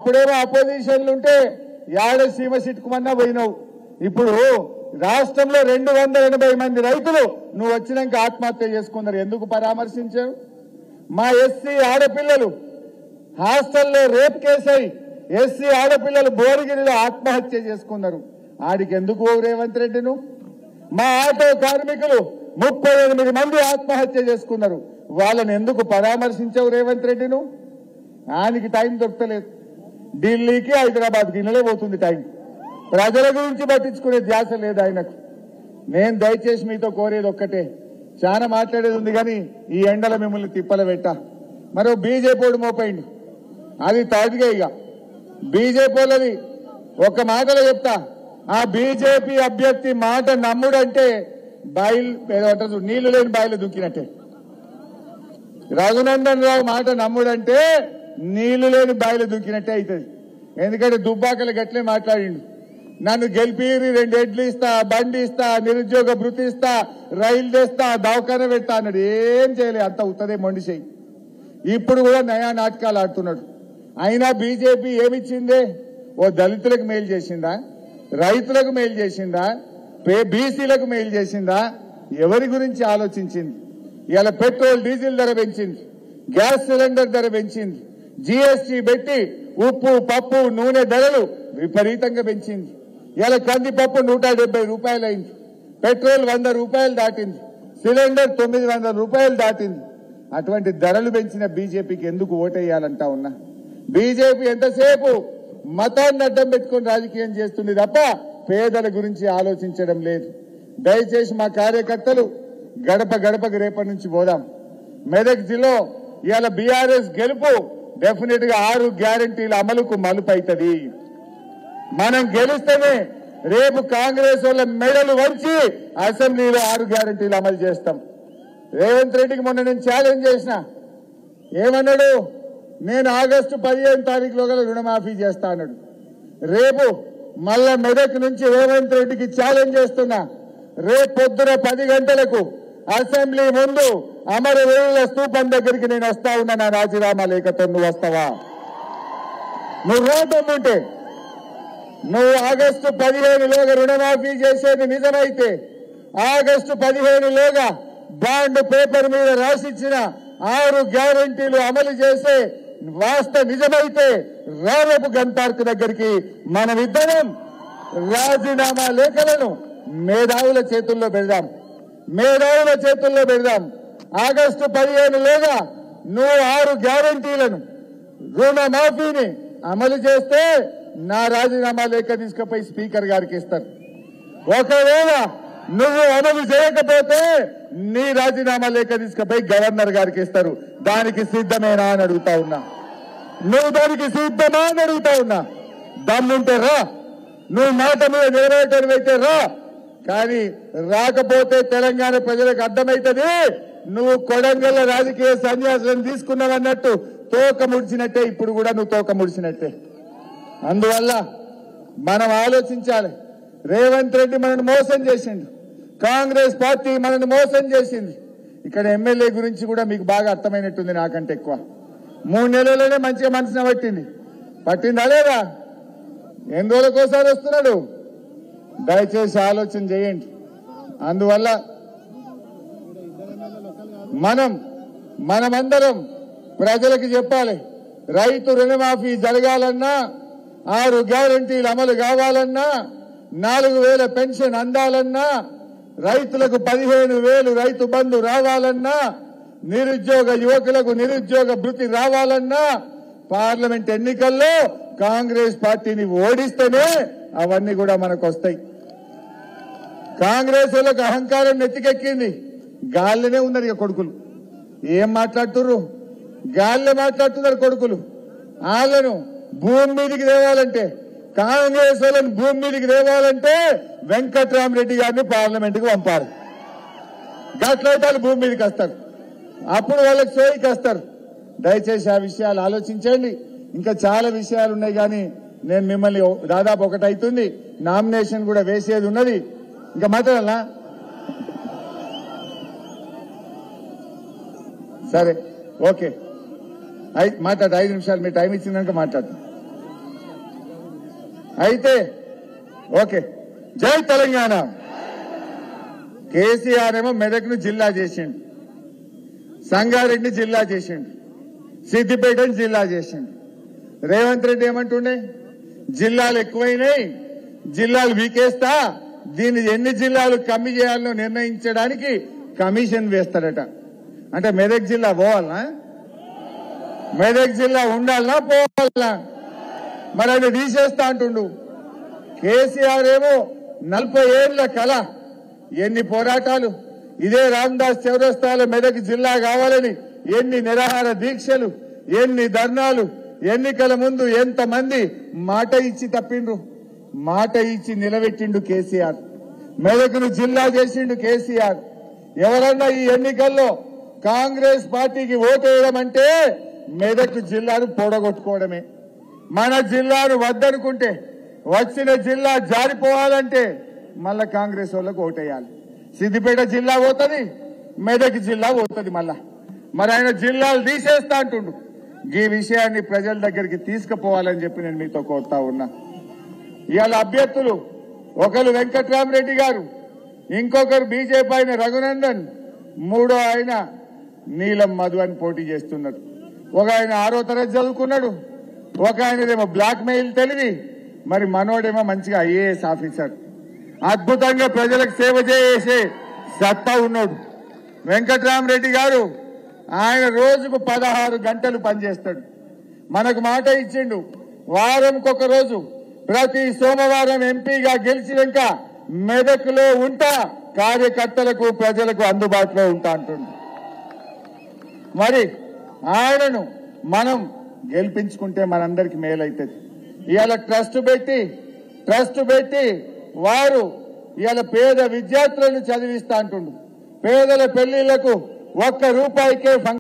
అప్పుడేమో అపోజిషన్లు ఉంటే యాడ సీమ సిట్టుకుమన్నా పోయినావు ఇప్పుడు రాష్ట్రంలో రెండు వందల ఎనభై మంది రైతులు నువ్వు వచ్చినాక ఆత్మహత్య చేసుకున్నారు ఎందుకు పరామర్శించావు మా ఎస్సీ ఆడపిల్లలు హాస్టల్లో రేప్ కేసై ఎస్సీ ఆడపిల్లలు బోరిగిరిలో ఆత్మహత్య చేసుకున్నారు ఆడికి ఎందుకు పోవు రేవంత్ రెడ్డి నువ్వు మా ఆటో కార్మికులు ముప్పై ఎనిమిది మంది ఆత్మహత్య చేసుకున్నారు వాళ్ళని ఎందుకు పరామర్శించవు రేవంత్ రెడ్డి నువ్వు ఆయనకి టైం దొరకలేదు ఢిల్లీకి హైదరాబాద్కి ఇళ్ళే పోతుంది టైం ప్రజల గురించి పట్టించుకునే ధ్యాస లేదు ఆయనకు నేను దయచేసి మీతో కోరేది ఒక్కటే చాలా మాట్లాడేది ఉంది కానీ ఈ ఎండల మిమ్మల్ని తిప్పల పెట్ట మరో బీజేపీ మోపైండు అది తాటిగా ఇక బీజేపీ వాళ్ళది ఒక మాటలో చెప్తా ఆ బీజేపీ అభ్యర్థి మాట నమ్ముడంటే బయలు ఏదో అంటారు చూడు, నీళ్లు లేని బాయిలు దుక్కినట్టే రఘునందన్ రావు మాట నమ్ముడంటే నీళ్లు లేని బాయిలు దుక్కినట్టే అవుతుంది ఎందుకంటే దుబ్బాకలు గట్లే మాట్లాడిండు నన్ను గెలిపిరి రెండు ఎడ్లు ఇస్తా బండి ఇస్తా నిరుద్యోగ భృతి ఇస్తా రైలు తెస్తా దవాఖాన పెడతా అన్నాడు ఏం చేయలే అంత ఉత్తదే మొండి చెయ్యి ఇప్పుడు కూడా నయా నాటకాలు ఆడుతున్నాడు అయినా బీజేపీ ఏమిచ్చిందే ఓ దళితులకు మేలు చేసిందా రైతులకు మేలు చేసిందా పే బీసీలకు మేలు చేసిందా ఎవరి గురించి ఆలోచించింది ఇవాళ పెట్రోల్ డీజిల్ ధర పెంచింది గ్యాస్ సిలిండర్ ధర పెంచింది జీఎస్టీ పెట్టి ఉప్పు పప్పు నూనె ధరలు విపరీతంగా పెంచింది ఇలా కందిపప్పు నూట డెబ్బై రూపాయలు అయింది పెట్రోల్ వంద రూపాయలు దాటింది సిలిండర్ తొమ్మిది వందల రూపాయలు దాటింది అటువంటి ధరలు పెంచిన బీజేపీకి ఎందుకు ఓటేయాలంటా ఉన్నా బీజేపీ ఎంతసేపు మతాన్ని అడ్డం పెట్టుకొని రాజకీయం చేస్తుంది తప్ప పేదల గురించి ఆలోచించడం లేదు దయచేసి మా కార్యకర్తలు గడప గడపకు రేపటి నుంచి పోదాం మెదక్ జిల్లా ఇవాళ బీఆర్ఎస్ గెలుపు డెఫినెట్ గా ఆరు గ్యారంటీల అమలుకు మలుపు అవుతుంది మనం గెలిస్తేనే రేపు కాంగ్రెస్ వాళ్ళ మెడలు వంచి అసెంబ్లీలో ఆరు గ్యారంటీలు అమలు చేస్తాం రేవంత్ రెడ్డికి మొన్న నేను ఛాలెంజ్ చేసిన ఏమన్నాడు నేను ఆగస్టు పదిహేను తారీఖులో గల రుణమాఫీ చేస్తా అన్నాడు రేపు మళ్ళా మెదక్ నుంచి రేవంత్ రెడ్డికి ఛాలెంజ్ చేస్తున్నా రేపు పొద్దున పది గంటలకు అసెంబ్లీ ముందు అమరవీరుల స్తూపం దగ్గరికి నేను వస్తా ఉన్నా నా రాజీనామా లేఖతో నువ్వు వస్తావా నువ్వు రోడ్డు నువ్వు ఆగస్టు పదిహేనులోగా రుణమాఫీ చేసేది నిజమైతే ఆగస్టు పదిహేనులోగా బాండ్ పేపర్ మీద రాసిచ్చిన ఆరు గ్యారంటీలు అమలు చేసే వాస్త నిజమైతే రేపు గన్ పార్క్ దగ్గరికి మనమిద్దరం రాజీనామా లేఖలను మేధావుల చేతుల్లో పెడదాం మేధావుల చేతుల్లో పెడదాం ఆగస్టు పదిహేనులోగా నువ్వు ఆరు గ్యారంటీలను రుణమాఫీని అమలు చేస్తే నా రాజీనామా లేఖ తీసుకుపోయి స్పీకర్ గారికి ఇస్తారు ఒకవేళ నువ్వు అమలు చేయకపోతే నీ రాజీనామా లేఖ తీసుకుపోయి గవర్నర్ గారికి ఇస్తారు దానికి సిద్ధమేనా అని అడుగుతా ఉన్నా నువ్వు దానికి సిద్ధమా అని అడుగుతా ఉన్నా దమ్ముంటే రా నువ్వు మాట మీద నెరవేర్చడం రా కానీ రాకపోతే తెలంగాణ ప్రజలకు అర్థమైతది నువ్వు కొడంగల్ల రాజకీయ సన్యాసులను తీసుకున్నావన్నట్టు తోక ముడిచినట్టే ఇప్పుడు కూడా నువ్వు తోక ముడిచినట్టే అందువల్ల మనం ఆలోచించాలి రేవంత్ రెడ్డి మనల్ని మోసం చేసిండు కాంగ్రెస్ పార్టీ మనల్ని మోసం చేసింది ఇక్కడ ఎమ్మెల్యే గురించి కూడా మీకు బాగా అర్థమైనట్టుంది నాకంటే ఎక్కువ మూడు నెలల్లోనే మంచిగా మనసున పట్టింది పట్టిందా లేదా ఎన్ని రోజులకోసారి వస్తున్నాడు దయచేసి ఆలోచన చేయండి అందువల్ల మనం మనమందరం ప్రజలకు చెప్పాలి రైతు రుణమాఫీ జరగాలన్నా ఆరు గ్యారంటీలు అమలు కావాలన్నా నాలుగు వేల పెన్షన్ అందాలన్నా రైతులకు పదిహేను వేలు రైతు బంధు రావాలన్నా నిరుద్యోగ యువకులకు నిరుద్యోగ భృతి రావాలన్నా పార్లమెంట్ ఎన్నికల్లో కాంగ్రెస్ పార్టీని ఓడిస్తేనే అవన్నీ కూడా మనకు వస్తాయి కాంగ్రెస్ వాళ్ళకి అహంకారం నెత్తికెక్కింది గాలిలోనే ఉన్నారు ఇక కొడుకులు ఏం మాట్లాడుతుర్రు గాలిలో మాట్లాడుతున్నారు కొడుకులు వాళ్ళను భూమి మీదకి తేవాలంటే కాంగ్రెస్ వాళ్ళని భూమి మీదకి తేవాలంటే వెంకట్రామరెడ్డి గారిని పార్లమెంట్ కి పంపాలి గట్లయితే వాళ్ళు భూమి మీదకి వస్తారు అప్పుడు వాళ్ళకి సోయికి వస్తారు దయచేసి ఆ విషయాలు ఆలోచించండి ఇంకా చాలా విషయాలు ఉన్నాయి కానీ నేను మిమ్మల్ని దాదాపు ఒకటి అవుతుంది నామినేషన్ కూడా వేసేది ఉన్నది ఇంకా మాట్లాడాలా సరే ఓకే ఐ- మాట్లాడు ఐదు నిమిషాలు మీ టైం ఇచ్చిందంటే మాట్లాడు అయితే ఓకే జై తెలంగాణ కేసీఆర్ ఏమో మెదక్ను జిల్లా చేసిండు సంగారెడ్డిని జిల్లా చేసిండు సిద్దిపేటని జిల్లా చేసిండు రేవంత్ రెడ్డి ఏమంటుండే జిల్లాలు ఎక్కువైనాయి జిల్లాలు వీకేస్తా దీన్ని ఎన్ని జిల్లాలు కమ్మి చేయాలో నిర్ణయించడానికి కమిషన్ వేస్తాడట అంటే మెదక్ జిల్లా పోవాలనా మెదక్ జిల్లా ఉండాలనా పోవాలనా మరి అది తీసేస్తా అంటుండు కేసీఆర్ ఏమో నలభై ఏళ్ల కళ ఎన్ని పోరాటాలు ఇదే రామదాస్ చౌరస్తాలో మెదక్ జిల్లా కావాలని ఎన్ని నిరాహార దీక్షలు ఎన్ని ధర్నాలు ఎన్నికల ముందు ఎంతమంది మాట ఇచ్చి తప్పిండ్రు మాట ఇచ్చి నిలబెట్టిండు కేసీఆర్ మెదక్ను జిల్లా చేసిండు కేసీఆర్ ఎవరన్నా ఈ ఎన్నికల్లో కాంగ్రెస్ పార్టీకి ఓటేయడం అంటే మెదక్ జిల్లాను పొడగొట్టుకోవడమే మన జిల్లాను వద్దనుకుంటే వచ్చిన జిల్లా జారిపోవాలంటే మళ్ళా కాంగ్రెస్ వాళ్ళకు ఓటేయాలి సిద్దిపేట జిల్లా పోతుంది మెదక్ జిల్లా పోతుంది మళ్ళా మరి ఆయన జిల్లాలు తీసేస్తా అంటుండు ఈ విషయాన్ని ప్రజల దగ్గరికి తీసుకుపోవాలని చెప్పి నేను మీతో కోరుతా ఉన్నా ఇవాళ అభ్యర్థులు ఒకరు వెంకట్రామరెడ్డి గారు ఇంకొకరు బీజేపీ ఆయన రఘునందన్ మూడో ఆయన నీలం మధు అని పోటీ చేస్తున్నారు ఒక ఆయన ఆరో తరగతి చదువుకున్నాడు ఒక ఆయనదేమో బ్లాక్ మెయిల్ తెలివి మరి మనోడేమో మంచిగా ఐఏఎస్ ఆఫీసర్ అద్భుతంగా ప్రజలకు సేవ చేసే సత్తా ఉన్నాడు వెంకట్రామరెడ్డి గారు ఆయన రోజుకు పదహారు గంటలు పనిచేస్తాడు మనకు మాట ఇచ్చిండు వారంకొక రోజు ప్రతి సోమవారం ఎంపీగా గెలిచినాక మెదక్లో ఉంటా కార్యకర్తలకు ప్రజలకు అందుబాటులో ఉంటా అంటుండు మరి ఆయనను మనం గెలిపించుకుంటే మనందరికి మేలైతుంది ఇవాళ ట్రస్ట్ పెట్టి ట్రస్ట్ పెట్టి వారు ఇవాళ పేద విద్యార్థులను చదివిస్తా అంటుండు పేదల పెళ్లిళ్లకు ఒక్క రూపాయికే ఫంక్షన్